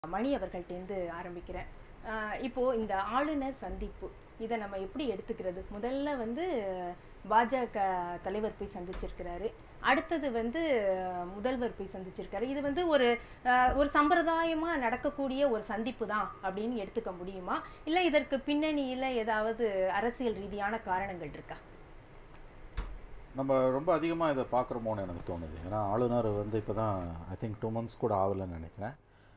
மணி அவர்கள்ட்டேருந்து ஆரம்பிக்கிறேன் ஆஹ் இப்போ இந்த ஆளுநர் சந்திப்பு இதை நம்ம எப்படி எடுத்துக்கிறது முதல்ல வந்து பாஜக தலைவர் போய் சந்திச்சிருக்கிறாரு அடுத்தது வந்து முதல்வர் போய் சந்திச்சிருக்காரு இது வந்து ஒரு ஆஹ், ஒரு சம்பிரதாயமா நடக்கக்கூடிய ஒரு சந்திப்பு தான் அப்படின்னு எடுத்துக்க முடியுமா இல்லை இதற்கு பின்னணியில ஏதாவது அரசியல் ரீதியான காரணங்கள் இருக்கா நம்ம ரொம்ப அதிகமாக இதை பார்க்குறோமோன்னு எனக்கு தோணுது ஏன்னா ஆளுநர் வந்து இப்போ தான் ஐ திங்க் டூ மந்த்ஸ் கூட ஆகலைன்னு நினைக்கிறேன்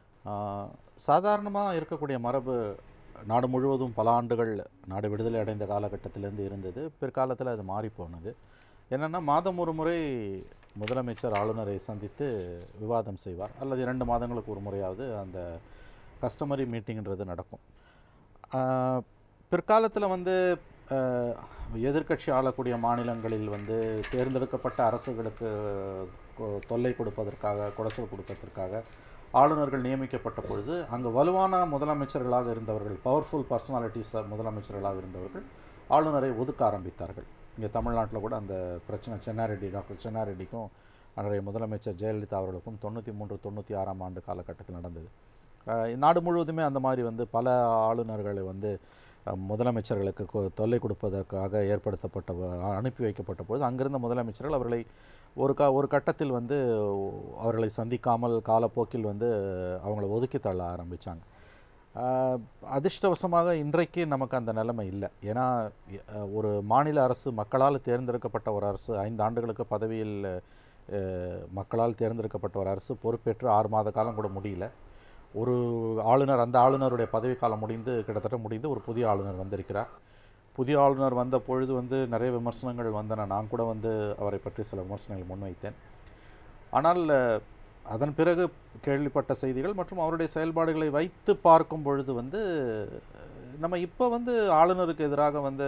சாதாரணமாக இருக்கக்கூடிய மரபு நாடு முழுவதும் பல ஆண்டுகள் நாடு விடுதலை அடைந்த காலகட்டத்திலேருந்து இருந்தது பிற்காலத்தில் அது மாறி போனது என்னென்னா மாதம் ஒரு முறை முதலமைச்சர் ஆளுநரை சந்தித்து விவாதம் செய்வார் அல்லது இரண்டு மாதங்களுக்கு ஒரு முறையாவது அந்த கஸ்டமரி மீட்டிங்ன்றது நடக்கும் ஆஹ், பிற்காலத்தில் வந்து எதிர்க்கட்சி ஆளக்கூடிய மாநிலங்களில் வந்து தேர்ந்தெடுக்கப்பட்ட அரசுகளுக்கு கொ- தொல்லை கொடுப்பதற்காக குடைச்சல் கொடுப்பதற்காக ஆளுநர்கள் நியமிக்கப்பட்ட பொழுது அங்கு வலுவான முதலமைச்சர்களாக இருந்தவர்கள் பவர்ஃபுல் பர்சனாலிட்டிஸ் முதலமைச்சர்களாக இருந்தவர்கள் ஆளுநரை ஒதுக்க ஆரம்பித்தார்கள் இங்கே தமிழ்நாட்டில் கூட அந்த பிரச்சனை சென்னாரெட்டி டாக்டர் சென்னாரெட்டிக்கும் அன்றைய முதலமைச்சர் ஜெயலலிதா அவர்களுக்கும் தொண்ணூற்றி மூன்று தொண்ணூற்றி ஆறாம் ஆண்டு காலகட்டத்தில் நடந்தது அஹ் நாடு முழுவதுமே அந்த மாதிரி வந்து பல ஆளுநர்களை வந்து அஹ், முதலமைச்சர்களுக்கு கொ- தொல்லை கொடுப்பதற்காக ஏற்படுத்தப்பட்ட வ- அனுப்பி வைக்கப்பட்ட பொழுது அங்கிருந்த முதலமைச்சர்கள் அவர்களை ஒரு க ஒரு கட்டத்தில் வந்து அவர்களை சந்திக்காமல் காலப்போக்கில் வந்து அவங்கள ஒதுக்கி தள்ள ஆரம்பித்தாங்க அதிர்ஷ்டவசமாக இன்றைக்கு நமக்கு அந்த நிலைமை இல்லை ஏன்னா அஹ், ஒரு மாநில அரசு மக்களால் தேர்ந்தெடுக்கப்பட்ட ஒரு அரசு ஐந்து ஆண்டுகளுக்கு பதவியில் அஹ், மக்களால் தேர்ந்தெடுக்கப்பட்ட ஒரு அரசு பொறுப்பேற்று ஆறு மாத காலம் கூட முடியல ஒரு ஆளுநர் அந்த ஆளுநருடைய பதவிக்காலம் முடிந்து கிட்டத்தட்ட முடிந்து ஒரு புதிய ஆளுநர் வந்திருக்கிறார் புதிய ஆளுநர் வந்த பொழுது வந்து நிறைய விமர்சனங்கள் வந்தன நான் கூட வந்து அவரை பற்றி சில விமர்சனங்களை முன்வைத்தேன் ஆனால் அஹ், அதன் பிறகு கேள்விப்பட்ட செய்திகள் மற்றும் அவருடைய செயல்பாடுகளை வைத்து பார்க்கும் பொழுது வந்து அஹ், நம்ம இப்போ வந்து ஆளுநருக்கு எதிராக வந்து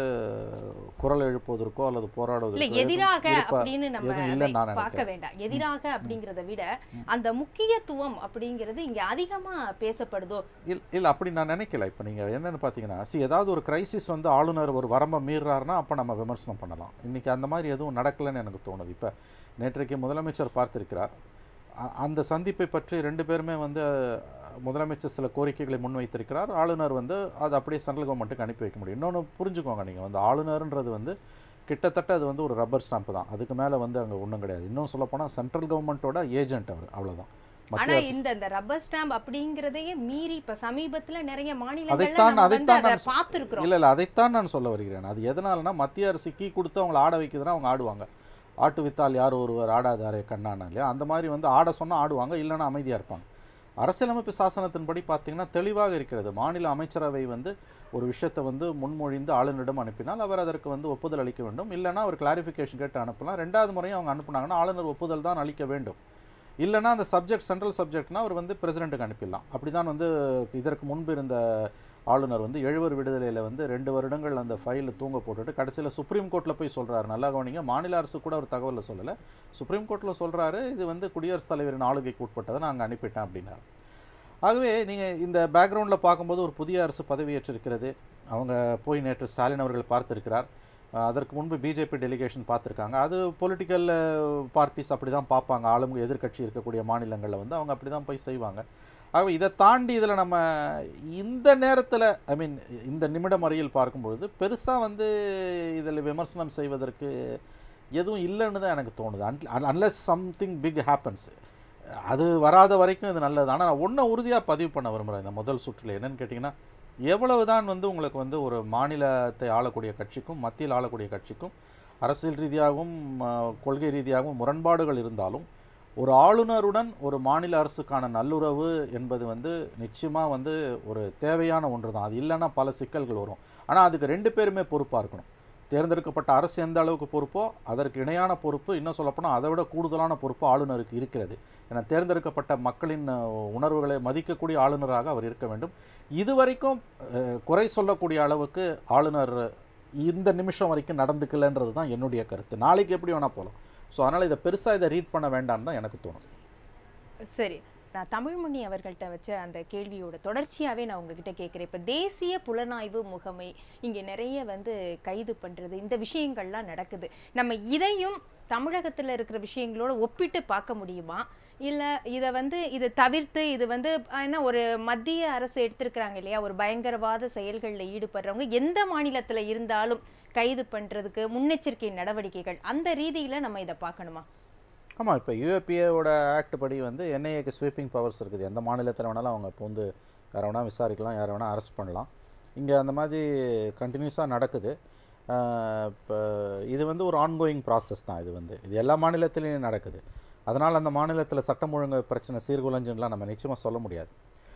குரல் எழுப்புவதற்கோ அல்லது இல்ல போராடுவதற்கோ எதுவும் எதிராக இருப்ப- அப்படின்னு நம்ம எதுவும் அதை இல்லைன்னு நான் பார்க்க நினைக்கிறேன் வேண்டாம் எதிராக அப்படிங்கறத விட அந்த முக்கியத்துவம் அப்படிங்கிறது இங்க அதிகமா பேசப்படுதோ இல் இல்லை அப்படி நான் நினைக்கல இப்போ நீங்கள் என்னென்னு பார்த்தீங்கன்னா சி ஏதாவது ஒரு கிரைசிஸ் வந்து ஆளுநர் ஒரு வரம்பை மீறுறாருன்னா அப்போ நம்ம விமர்சனம் பண்ணலாம் இன்றைக்கி அந்த மாதிரி எதுவும் நடக்கலைன்னு எனக்கு தோணுது இப்போ நேற்றைக்கு முதலமைச்சர் பார்த்திருக்கிறார் அ- அந்த சந்திப்பை பற்றி ரெண்டு பேருமே வந்து அஹ், முதலமைச்சர் சில கோரிக்கைகளை முன்வைத்திருக்கிறார் ஆளுநர் வந்து அதை அப்படியே சென்ட்ரல் கவர்மெண்ட்டுக்கு அனுப்பி வைக்க முடியும் இன்னொன்று புரிஞ்சுக்கோங்க நீங்கள் வந்து ஆளுநர்ன்றது வந்து கிட்டத்தட்ட அது வந்து ஒரு ரப்பர் ஸ்டாம்ப் தான் அதுக்கு மேலே வந்து அங்கே ஒன்றும் கிடையாது இன்னும் சொல்லப்போனால் சென்ட்ரல் கவர்மெண்ட்டோட ஏஜென்ட் அவர் அவ்வளோதான் ஆனா மத்திய அரசு இந்த இந்த ரப்பர் ஸ்டாம்ப் அப்படிங்கறதையே மீறி இப்ப சமீபத்துல நிறைய மாநிலங்கள்ல அதைத்தான் நம்ம வந்து அதைத்தான் அதை நான் சொ- பார்த்திருக்கிறோம் இல்ல இல்ல அதைத்தான் நான் சொல்ல வருகிறேன் அது எதனாலனா மத்திய அரசு கீ கொடுத்து அவங்கள ஆட வைக்குதுன்னா அவங்க ஆடுவாங்க ஆட்டு வித்தால் யார் ஒருவர் ஆடாதாரே கண்ணானா இல்லையா அந்த மாதிரி வந்து ஆட சொன்னா ஆடுவாங்க இல்லைன்னா அமைதியா இருப்பாங்க அரசியலமைப்பு சாசனத்தின்படி பார்த்தீங்கன்னா தெளிவாக இருக்கிறது மாநில அமைச்சரவை வந்து ஒரு விஷயத்தை வந்து முன்மொழிந்து ஆளுநரிடம் அனுப்பினால் அவர் அதற்கு வந்து ஒப்புதல் அளிக்க வேண்டும் இல்லைன்னா அவர் கிளாரிஃபிகேஷன் கேட்டு அனுப்பலாம் ரெண்டாவது முறையும் அவங்க அனுப்புனாங்கன்னா ஆளுநர் ஒப்புதல் தான் அளிக்க வேண்டும் இல்லைன்னா அந்த சப்ஜெக்ட் சென்ட்ரல் சப்ஜெக்ட்னா அவர் வந்து பிரசிடெண்ட்டுக்கு அனுப்பிடலாம் அப்படி தான் வந்து இதற்கு முன்பு இருந்த ஆளுநர் வந்து எழுவர் விடுதலையில் வந்து ரெண்டு வருடங்கள் அந்த ஃபைலில் தூங்க போட்டுட்டு கடைசியில் சுப்ரீம் கோர்ட்டில் போய் சொல்கிறாரு நல்லா கவனிங்க மாநில அரசு கூட ஒரு தகவலை சொல்லலை சுப்ரீம் கோர்ட்டில் சொல்கிறாரு இது வந்து குடியரசுத் தலைவரின் ஆளுகைக்கு உட்பட்டதை நாங்கள் அனுப்பிட்டேன் அப்படின்னாரு ஆகவே நீங்கள் இந்த பேக்ரவுண்டில் பார்க்கும்போது ஒரு புதிய அரசு பதவியேற்றிருக்கிறது அவங்க போய் நேற்று ஸ்டாலின் அவர்கள் பார்த்திருக்கிறார் அஹ் அதற்கு முன்பு பிஜேபி டெலிகேஷன் பார்த்துருக்காங்க அது பொலிட்டிக்கல் பார்ட்டிஸ் அப்படி தான் பார்ப்பாங்க ஆளுங்க எதிர்க்கட்சி இருக்கக்கூடிய மாநிலங்களில் வந்து அவங்க அப்படி தான் போய் செய்வாங்க ஆகவே இதை தாண்டி இதில் நம்ம இந்த நேரத்தில் ஐ மீன் இந்த நிமிடம் வரையில் பார்க்கும்பொழுது பெருசாக வந்து இதில் விமர்சனம் செய்வதற்கு எதுவும் இல்லைன்னு தான் எனக்கு தோணுது அன்லெஸ் சம்திங் பிக் ஹேப்பன்ஸ் அது வராத வரைக்கும் இது நல்லது ஆனால் நான் ஒன்றை உறுதியாக பதிவு பண்ண விரும்புகிறேன் இந்த முதல் சுற்றில் என்னன்னு கேட்டிங்கன்னா எவ்வளவு தான் வந்து உங்களுக்கு வந்து ஒரு மாநிலத்தை ஆளக்கூடிய கட்சிக்கும் மத்தியில் ஆளக்கூடிய கட்சிக்கும் அரசியல் ரீதியாகவும் ஆஹ், கொள்கை ரீதியாகவும் முரண்பாடுகள் இருந்தாலும் ஒரு ஆளுநருடன் ஒரு மாநில அரசுக்கான நல்லுறவு என்பது வந்து நிச்சயமாக வந்து ஒரு தேவையான ஒன்று தான் அது இல்லைன்னா பல சிக்கல்கள் வரும் ஆனால் அதுக்கு ரெண்டு பேருமே பொறுப்பாக இருக்கணும் தேர்ந்தெடுக்கப்பட்ட அரசு எந்த அளவுக்கு பொறுப்போ அதற்கு இணையான பொறுப்பு இன்னும் சொல்லப்போனால் அதை விட கூடுதலான பொறுப்பு ஆளுநருக்கு இருக்கிறது ஏன்னா தேர்ந்தெடுக்கப்பட்ட மக்களின் அஹ், உணர்வுகளை மதிக்கக்கூடிய ஆளுநராக அவர் இருக்க வேண்டும் இதுவரைக்கும் அஹ், குறை சொல்லக்கூடிய அளவுக்கு ஆளுநர் இந்த நிமிஷம் வரைக்கும் நடந்துக்கலன்றது தான் என்னுடைய கருத்து நாளைக்கு எப்படி வேணால் போகலாம் ஸோ அதனால் இதை பெருசாக இதை ரீட் பண்ண வேண்டாம்னு தான் எனக்கு தோணும் சரி நான் தமிழ்மணி அவர்கள்ட்ட வச்ச அந்த கேள்வியோட தொடர்ச்சியாவே நான் உங்ககிட்ட கேட்குறேன் இப்போ தேசிய புலனாய்வு முகமை இங்கே நிறைய வந்து கைது பண்றது இந்த விஷயங்கள்லாம் நடக்குது நம்ம இதையும் தமிழகத்துல இருக்கிற விஷயங்களோட ஒப்பிட்டு பார்க்க முடியுமா இல்ல இத வந்து இது தவிர்த்து இது வந்து அஹ், என்ன ஒரு மத்திய அரசு எடுத்திருக்கிறாங்க இல்லையா ஒரு பயங்கரவாத செயல்களில் ஈடுபடுறவங்க எந்த மாநிலத்துல இருந்தாலும் கைது பண்றதுக்கு முன்னெச்சரிக்கை நடவடிக்கைகள் அந்த ரீதியில நம்ம இதை பார்க்கணுமா ஆமாம் இப்போ யூஏபிஏவோட ஆக்ட் படி வந்து என்ஐஏக்கு ஸ்வீப்பிங் பவர்ஸ் இருக்குது எந்த மாநிலத்தில் வேணாலும் அவங்க இப்போ வந்து யாரை வேணால் விசாரிக்கலாம் யாரை வேணால் அரெஸ்ட் பண்ணலாம் இங்கே அந்த மாதிரி கண்டினியூஸாக நடக்குது இப்போ இது வந்து ஒரு ஆன்கோயிங் ப்ராசஸ் தான் இது வந்து இது எல்லா மாநிலத்திலையும் நடக்குது அதனால் அந்த மாநிலத்தில் சட்டம் ஒழுங்கு பிரச்சனை சீர்குலைஞ்சுலாம் நம்ம நிச்சயமாக சொல்ல முடியாது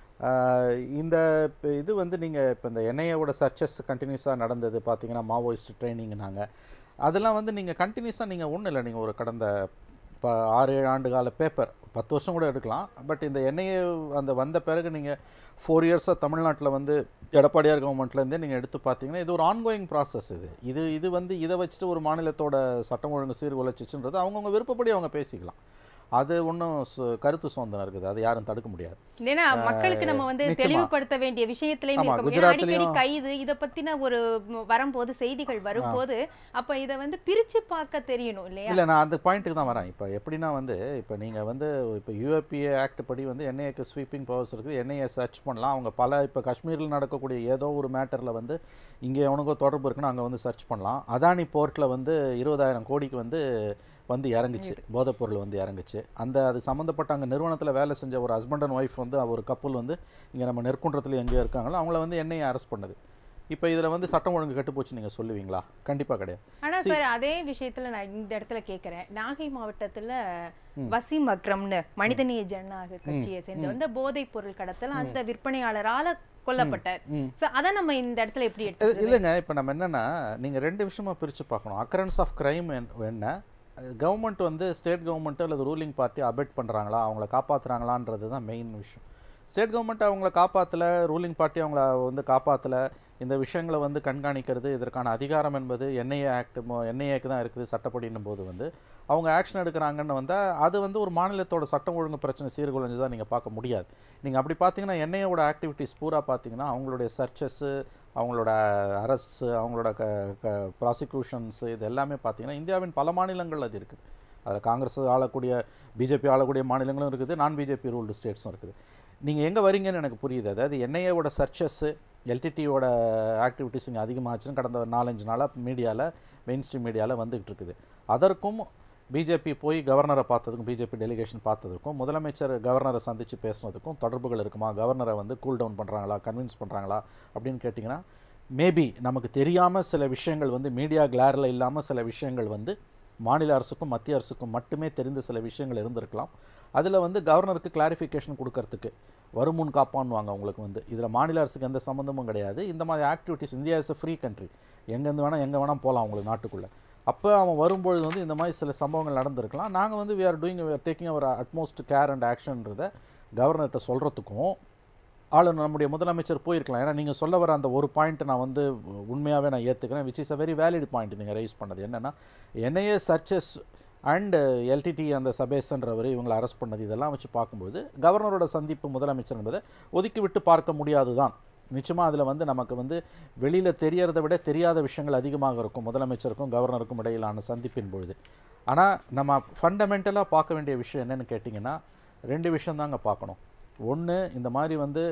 ஆஹ் இந்த இப்ப இது வந்து நீங்கள் இப்போ இந்த என்ஐஏவோட சர்ச்சஸ் கண்டினியூஸாக நடந்தது பார்த்தீங்கன்னா மாவோயிஸ்ட் ட்ரைனிங்னாங்க அதெல்லாம் வந்து நீங்கள் கண்டினியூஸாக நீங்கள் ஒன்றும் இல்லை நீங்கள் ஒரு கடந்த இப்போ ஆறு ஏழு ஆண்டு கால பேப்பர் பத்து வருஷம் கூட எடுக்கலாம் பட் இந்த என்ஐஏ அந்த வந்த பிறகு நீங்கள் ஃபோர் இயர்ஸாக தமிழ்நாட்டில் வந்து எடப்பாடியார் கவர்மெண்ட்லேருந்தே நீங்கள் எடுத்து பார்த்தீங்கன்னா இது ஒரு ஆன்கோயிங் ப்ராசஸ் இது இது இது வந்து இதை வச்சுட்டு ஒரு மாநிலத்தோட சட்டம் ஒழுங்கு சீர்குலைச்சிச்சுன்றது அவங்கவுங்க விருப்பப்படி அவங்க பேசிக்கலாம் அது ஒன்றும் கருத்து சுதந்திரம் இருக்குது அது யாரும் தடுக்க முடியாது ஏன்னா மக்களுக்கு நம்ம வந்து நிச்சயமா. தெளிவுபடுத்த வேண்டிய விஷயத்திலையும் ஆமா, இருக்கும் ஏன்னா அடிக்கடி குஜராத்லயும் கைது இத பத்தின ஒரு ம், வரும்போது செய்திகள் வரும்போது அப்ப இத வந்து பிரிச்சு பார்க்க தெரியணும் இல்லையா இல்லை நான் அந்த பாயிண்ட்டுக்கு தான் வரேன் இப்போ எப்படின்னா வந்து இப்போ நீங்கள் வந்து இப்போ யூஏபிஏ ஆக்ட் படி வந்து என்ஐஏக்கு ஸ்வீப்பிங் பவர்ஸ் இருக்குது என்ஐஏ சர்ச் பண்ணலாம் அவங்க பல இப்போ காஷ்மீரில் நடக்கக்கூடிய ஏதோ ஒரு மேட்டரில் வந்து இங்கே எவனுக்கோ தொடர்பு இருக்குன்னு அங்கே வந்து சர்ச் பண்ணலாம் அதானி போர்ட்டில் வந்து இருபதாயிரம் கோடிக்கு வந்து வந்து இறங்குச்சு போதைப்பொருள் வந்து இறங்குச்சு அந்த அது சம்மந்தப்பட்ட அங்கே நிறுவனத்தில் வேலை செஞ்ச ஒரு ஹஸ்பண்ட் அண்ட் ஒய்ஃப் வந்து ஒரு கப்பல் வந்து இங்கே நம்ம நெற்குன்றத்தில் எங்கேயோ இருக்காங்களோ அவங்கள வந்து என்ஐஏ அரெஸ்ட் பண்ணுது இப்போ இதில் வந்து சட்டம் ஒழுங்கு கெட்டு போச்சு நீங்கள் சொல்லுவீங்களா கண்டிப்பாக கிடையாது ஆனா சார் அதே விஷயத்துல நான் இந்த இடத்துல கேக்குறேன் நாகை மாவட்டத்துல வசீம் அக்ரம்னு மனிதநேய ஜனநாயக கட்சியை சேர்ந்து வந்து போதைப் பொருள் கடத்தல் அந்த விற்பனையாளரால கொல்லப்பட்டார் சோ அத நம்ம இந்த இடத்துல எப்படி இது- எடுத்து இல்லைங்க இப்போ நம்ம என்னன்னா நீங்கள் ரெண்டு விஷயமா பிரித்து பார்க்கணும் அக்கரன்ஸ் ஆஃப் கிரைம் என்ன கவர்மெண்ட் வந்து ஸ்டேட் கவர்மெண்ட்டு அல்லது ரூலிங் பார்ட்டி அபெட் பண்ணுறாங்களா அவங்கள காப்பாற்றுறாங்களான்றது தான் மெயின் விஷயம் ஸ்டேட் கவர்மெண்ட் அவங்கள காப்பாற்றல ரூலிங் பார்ட்டி அவங்கள வந்து காப்பாற்றல இந்த விஷயங்களை வந்து கண்காணிக்கிறது இதற்கான அதிகாரம் என்பது என்ஐஏ ஆக்ட் என்ஐஏக்கு தான் இருக்குது சட்டப்படின்னும் போது வந்து அவங்க ஆக்ஷன் எடுக்கிறாங்கன்னு வந்தால் அது வந்து ஒரு மாநிலத்தோட சட்டம் ஒழுங்கு பிரச்சனை சீர்குலைஞ்சு தான் நீங்கள் பார்க்க முடியாது நீங்கள் அப்படி பார்த்தீங்கன்னா என்ஐஏவோட ஆக்டிவிட்டீஸ் பூரா பார்த்தீங்கன்னா அவங்களுடைய சர்ச்சஸ்ஸு அவங்களோட அரெஸ்ட்ஸு அவங்களோட க க ப்ராசிக்யூஷன்ஸு இது எல்லாமே பார்த்தீங்கன்னா இந்தியாவின் பல மாநிலங்கள் அது இருக்குது அதில் காங்கிரஸ் ஆளக்கூடிய பிஜேபி ஆளக்கூடிய மாநிலங்களும் இருக்குது நான் பிஜேபி ரூல்டு ஸ்டேட்ஸும் இருக்குது நீங்கள் எங்கே வரீங்கன்னு எனக்கு புரியுது அதாவது என்ஐஏவோட சர்ச்சஸ்ஸு எல்டிடியோட ஆக்டிவிட்டீஸ் இங்கே அதிகமாச்சுன்னு கடந்த ஒரு நாலஞ்சு நாளாக மீடியாவில் மெயின் ஸ்ட்ரீம் மீடியாவில் வந்துகிட்டு இருக்குது அதற்கும் பிஜேபி போய் கவர்னரை பார்த்ததுக்கும் பிஜேபி டெலிகேஷன் பார்த்ததுக்கும் முதலமைச்சர் கவர்னரை சந்தித்து பேசுனதுக்கும் தொடர்புகள் இருக்குமா கவர்னரை வந்து கூல் டவுன் பண்ணுறாங்களா கன்வின்ஸ் பண்ணுறாங்களா அப்படின்னு கேட்டிங்கன்னா மேபி நமக்கு தெரியாமல் சில விஷயங்கள் வந்து மீடியா கிளாரில் இல்லாமல் சில விஷயங்கள் வந்து மாநில அரசுக்கும் மத்திய அரசுக்கும் மட்டுமே தெரிந்த சில விஷயங்கள் இருந்திருக்கலாம் அதில் வந்து கவர்னருக்கு கிளாரிஃபிகேஷன் கொடுக்கறதுக்கு வருமுன் காப்பான்வாங்க உங்களுக்கு வந்து இதில் மாநில அரசுக்கு எந்த சம்மந்தமும் கிடையாது இந்த மாதிரி activities India is a free country எங்கேருந்து வேணால் எங்கே வேணால் போகலாம் உங்களுக்கு நாட்டுக்குள்ளே அப்போ அவன் வரும்பொழுது வந்து இந்த மாதிரி சில சம்பவங்கள் நடந்திருக்கலாம் நாங்கள் வந்து we are doing we are taking our utmost care and ஆக்ஷன்றதை கவர்னர்கிட்ட சொல்கிறதுக்கும் ஆளுநர் நம்முடைய முதலமைச்சர் போயிருக்கலாம் ஏன்னா நீங்கள் சொல்ல வர அந்த ஒரு பாயிண்ட் நான் வந்து உண்மையாகவே நான் ஏற்றுக்கிறேன் which is a very valid point நீங்கள் ரைஸ் பண்ணது என்னென்னா என்ஐஏ சர்ச்சஸ் அண்ட் எல்டிடி அந்த சபேஸ்ன்றவர் இவங்களை அரெஸ்ட் பண்ணது இதெல்லாம் வச்சு பார்க்கும்போது கவர்னரோட சந்திப்பு முதலமைச்சர் என்பதை ஒதுக்கி விட்டு பார்க்க முடியாது தான் நிச்சயமாக அதில் வந்து நமக்கு வந்து வெளியில் தெரியறதை விட தெரியாத விஷயங்கள் அதிகமாக இருக்கும் முதலமைச்சருக்கும் கவர்னருக்கும் இடையிலான சந்திப்பின் பொழுது ஆனால் நம்ம ஃபண்டமெண்டலாக பார்க்க வேண்டிய விஷயம் என்னன்னு கேட்டிங்கன்னா ரெண்டு விஷயம் தாங்க பார்க்கணும் ஒன்று இந்த மாதிரி வந்து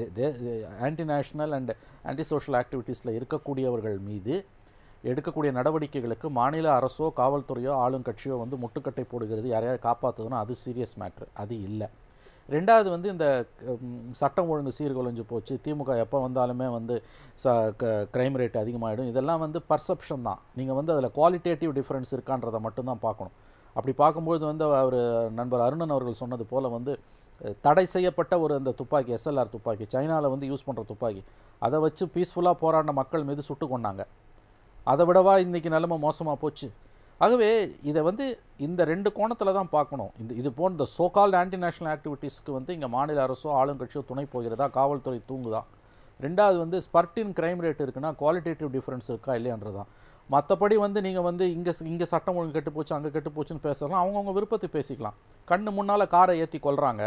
anti national and anti social ஆக்டிவிட்டீஸில் இருக்கக்கூடியவர்கள் மீது எடுக்கக்கூடிய நடவடிக்கைகளுக்கு மாநில அரசோ காவல்துறையோ ஆளுங்கட்சியோ வந்து முட்டுக்கட்டை போடுகிறது யாரையாவது காப்பாற்றுதுன்னா அது சீரியஸ் மேட்ரு அது இல்லை ரெண்டாவது வந்து இந்த ம், சட்டம் ஒழுங்கு சீர்குலைஞ்சு போச்சு திமுக எப்போ வந்தாலுமே வந்து ச க்ரைம் ரேட் அதிகமாகிடும் இதெல்லாம் வந்து பர்செப்ஷன் தான் நீங்கள் வந்து அதில் குவாலிட்டேட்டிவ் டிஃப்ரென்ஸ் இருக்கான்றதை மட்டும்தான் பார்க்கணும் அப்படி பார்க்கும்போது வந்து அவர் நண்பர் அருணன் அவர்கள் சொன்னது போல் வந்து அஹ், தடை செய்யப்பட்ட ஒரு அந்த துப்பாக்கி எஸ்எல்ஆர் துப்பாக்கி சைனாவில் வந்து யூஸ் பண்ணுற துப்பாக்கி அதை வச்சு பீஸ்ஃபுல்லாக போராடின மக்கள் மீது சுட்டு கொண்டாங்க அதை விடவா இன்றைக்கி நிலைமை மோசமாக போச்சு ஆகவே இதை வந்து இந்த ரெண்டு கோணத்தில் தான் பார்க்கணும் இந்த இது போன்ற சோகால்டு ஆன்டி நேஷனல் ஆக்டிவிட்டீஸ்க்கு வந்து இங்கே மாநில அரசோ ஆளுங்கட்சியோ துணை போகிறதா காவல்துறை தூங்குதா ரெண்டாவது வந்து ஸ்பர்டின் கிரைம் ரேட் இருக்குன்னா குவாலிட்டேட்டிவ் டிஃப்ரென்ஸ் இருக்கா இல்லையான்றதான் மற்றபடி வந்து நீங்கள் வந்து இங்கே இங்கே சட்டம் ஒழுங்கு கெட்டு போச்சு அங்கே கெட்டு போச்சுன்னு பேசலாம் அவங்கவுங்க விருப்பத்தை பேசிக்கலாம் கண்ணு முன்னால் காரை ஏற்றி கொல்றாங்க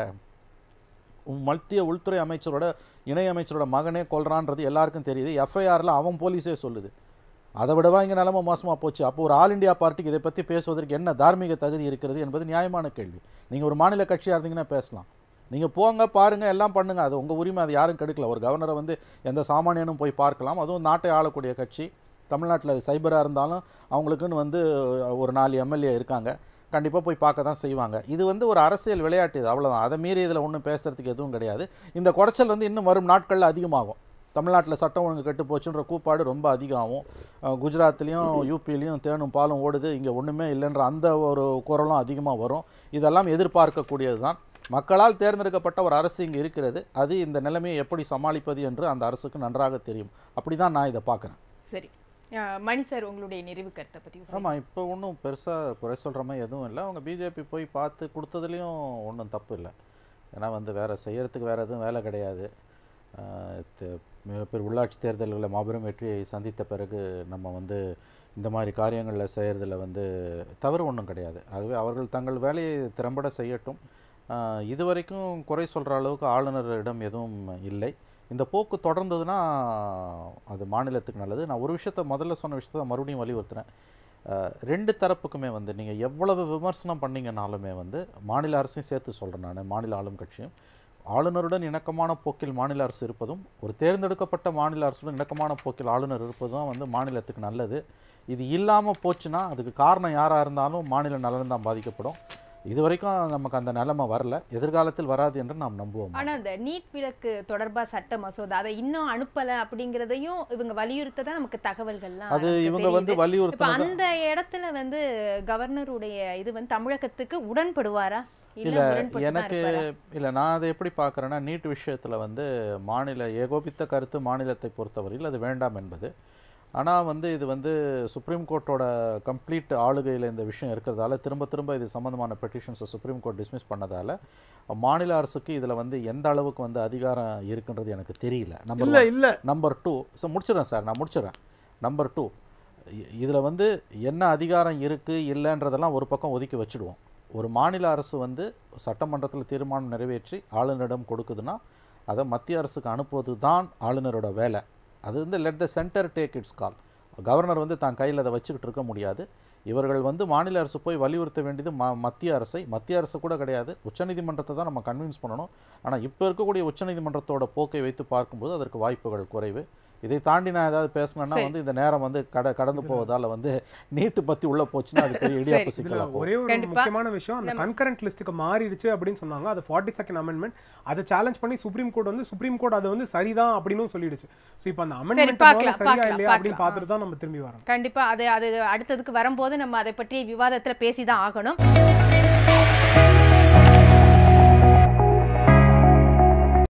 உம் மத்திய உள்துறை அமைச்சரோட இணை அமைச்சரோட மகனே கொல்றான்றது எல்லாருக்கும் தெரியுது எஃப்ஐஆரில் அவன் போலீஸே சொல்லுது அதை விடவா இங்கே நிலமை மோசமாக போச்சு அப்போ ஒரு ஆல் இந்தியா பார்ட்டிக்கு இதை பற்றி பேசுவதற்கு என்ன தார்மீக தகுதி இருக்கிறது என்பது நியாயமான கேள்வி நீங்கள் ஒரு மாநில கட்சியாக இருந்தீங்கன்னா பேசலாம் நீங்கள் போங்க பாருங்கள் எல்லாம் பண்ணுங்கள் அது உங்கள் உரிமை அது யாரும் கெடுக்கல ஒரு கவர்னரை வந்து எந்த சாமானியனும் போய் பார்க்கலாம் அதுவும் நாட்டை ஆளக்கூடிய கட்சி தமிழ்நாட்டில் சைபராக இருந்தாலும் அவங்களுக்குன்னு வந்து ஒரு நாலு எம்எல்ஏ இருக்காங்க கண்டிப்பாக போய் பார்க்க தான் செய்வாங்க இது வந்து ஒரு அரசியல் விளையாட்டு இது அவ்வளோதான் அதை மீறி இதில் ஒன்றும் பேசுகிறதுக்கு எதுவும் கிடையாது இந்த குடைச்சல் வந்து இன்னும் வரும் நாட்களில் அதிகமாகும் தமிழ்நாட்டில் சட்டம் ஒழுங்கு கெட்டு போச்சுன்ற கூப்பாடு ரொம்ப அதிகமாகும் அஹ் குஜராத்லேயும் யூபிலையும் தேனும் பாலும் ஓடுது இங்கே ஒன்றுமே இல்லைன்ற அந்த ஒரு குரலும் அதிகமாக வரும் இதெல்லாம் எதிர்பார்க்கக்கூடியது தான் மக்களால் தேர்ந்தெடுக்கப்பட்ட ஒரு அரசு இங்கே இருக்கிறது அது இந்த நிலைமையை எப்படி சமாளிப்பது என்று அந்த அரசுக்கு நன்றாக தெரியும் அப்படி தான் நான் இதை பார்க்குறேன் சரி அஹ் மணி சார் உங்களுடைய நிறைவு கருத்தை பத்தி சொல்லுங்க. ஆமாம் இப்போ ஒன்றும் பெருசாக குறை சொல்கிற மாதிரி எதுவும் இல்லை அவங்க பிஜேபி போய் பார்த்து கொடுத்ததுலேயும் ஒன்றும் தப்பு இல்லை ஏன்னா வந்து வேறு செய்யறதுக்கு வேறு எதுவும் வேலை கிடையாது ஆஹ் தெ- மிகப்பெரிய உள்ளாட்சி தேர்தல்களில் மாபெரும் வெற்றியை சந்தித்த பிறகு நம்ம வந்து இந்த மாதிரி காரியங்களில் செய்கிறதுல வந்து தவறு ஒன்றும் கிடையாது ஆகவே அவர்கள் தங்கள் வேலையை திறம்பட செய்யட்டும் ஆஹ் இதுவரைக்கும் குறை சொல்கிற அளவுக்கு ஆளுநரிடம் எதுவும் இல்லை இந்த போக்கு தொடர்ந்ததுன்னா அது மாநிலத்துக்கு நல்லது நான் ஒரு விஷயத்த முதல்ல சொன்ன விஷயத்த மறுபடியும் வலியுறுத்துறேன் அஹ், ரெண்டு தரப்புக்குமே வந்து நீங்கள் எவ்வளவு விமர்சனம் பண்ணீங்கனாலுமே வந்து மாநில அரசையும் சேர்த்து சொல்கிறேன் நான் மாநில ஆளும் கட்சியும் ஆளுநருடன் இணக்கமான போக்கில் மாநில அரசு இருப்பதும் ஒரு தேர்ந்தெடுக்கப்பட்ட மாநில அரசுடன் இணக்கமான போக்கில் ஆளுநர் இருப்பதும் தான் வந்து மாநிலத்துக்கு நல்லது இது இல்லாமல் போச்சுன்னா அதுக்கு காரணம் யாராக இருந்தாலும் மாநில நலன் தான் பாதிக்கப்படும் இது வரைக்கும் நமக்கு அந்த நிலைமை வரல எதிர்காலத்தில் வராது என்று நாம் நம்புவோம் ஆனா அந்த நீட் விலக்கு தொடர்பா சட்ட மசோதா அதை இன்னும் அனுப்பல அப்படிங்கறதையும் இவங்க வலியுறுத்த தான் நமக்கு தகவல்கள்லாம் அது நமக்கு இவங்க வந்து தெரியுது. இப்ப வலியுறுத்தினது அந்த இடத்துல வந்து கவர்னருடைய இது வந்து தமிழகத்துக்கு உடன்படுவாரா இல்ல இல்ல, முரண்பட்டு தான் எனக்கு இருப்பாரா? இல்லை நான் அதை எப்படி பார்க்குறேன்னா நீட் விஷயத்தில் வந்து மாநில ஏகோபித்த கருத்து மாநிலத்தை பொறுத்தவரையில் அது வேண்டாம் என்பது ஆனால் வந்து இது வந்து சுப்ரீம் கோர்ட்டோட கம்ப்ளீட் ஆளுகையில் இந்த விஷயம் இருக்கிறதால திரும்ப திரும்ப இது சம்மந்தமான பெட்டிஷன்ஸை சுப்ரீம் கோர்ட் டிஸ்மிஸ் பண்ணதால மாநில அரசுக்கு இதில் வந்து எந்த அளவுக்கு வந்து அதிகாரம் இருக்குன்றது எனக்கு தெரியல நம்பர் இல்ல இல்ல நம்பர் டூ ஸோ முடிச்சிடுறேன் சார் நான் முடிச்சிடுறேன் நம்பர் டூ இதில் வந்து என்ன அதிகாரம் இருக்குது இல்லைன்றதெல்லாம் ஒரு பக்கம் ஒதுக்கி வச்சுடுவோம் ஒரு மாநில அரசு வந்து சட்டமன்றத்தில் தீர்மானம் நிறைவேற்றி ஆளுநரிடம் கொடுக்குதுன்னா அதை மத்திய அரசுக்கு அனுப்புவது தான் ஆளுநரோட வேலை அது வந்து let the center take its call governor வந்து தான் கையில் அதை வச்சுக்கிட்டு இருக்க முடியாது இவர்கள் வந்து மாநில அரசு போய் வலியுறுத்த வேண்டியது ம மத்திய அரசை மத்திய அரசு கூட கிடையாது உச்சநீதிமன்றத்தை தான் நம்ம கன்வின்ஸ் பண்ணணும் ஆனால் இப்போ இருக்கக்கூடிய உச்சநீதிமன்றத்தோட போக்கை வைத்து பார்க்கும்போது அதற்கு வாய்ப்புகள் குறைவு இதை தாண்டி நான் ஏதாவது பேசினேன்னா சரி. வந்து இந்த நேரம் வந்து கட கடந்து போவதால வந்து நீட்டு பத்தி உள்ள போச்சுன்னா அது பெரிய இடியாப்ப சரி. இதுல சிக்கலா போகும் ஒரே ஒரு கண்டிப்பா. முக்கியமான விஷயம் அந்த கன்கரண்ட் லிஸ்ட்டுக்கு மாறிடுச்சு அப்படின்னு சொன்னாங்க அது ஃபார்ட்டி செகண்ட் அமெண்ட்மெண்ட் அதை சேலஞ்ச் பண்ணி சுப்ரீம் கோர்ட் வந்து சுப்ரீம் கோர்ட் அது வந்து சரிதான் அப்படின்னு சொல்லிடுச்சு ஸோ இப்போ அந்த அமெண்ட்மெண்ட் பார்க்கலாம், சரியா பார்க்கலாம், இல்லையா அப்படின்னு பார்க்கலாம். பார்த்துட்டு தான் நம்ம திரும்பி வரோம் கண்டிப்பா அது அது அடுத்ததுக்கு வரும்போது நம்ம அதை பற்றிய விவாதத்துல பேசிதான் ஆகணும்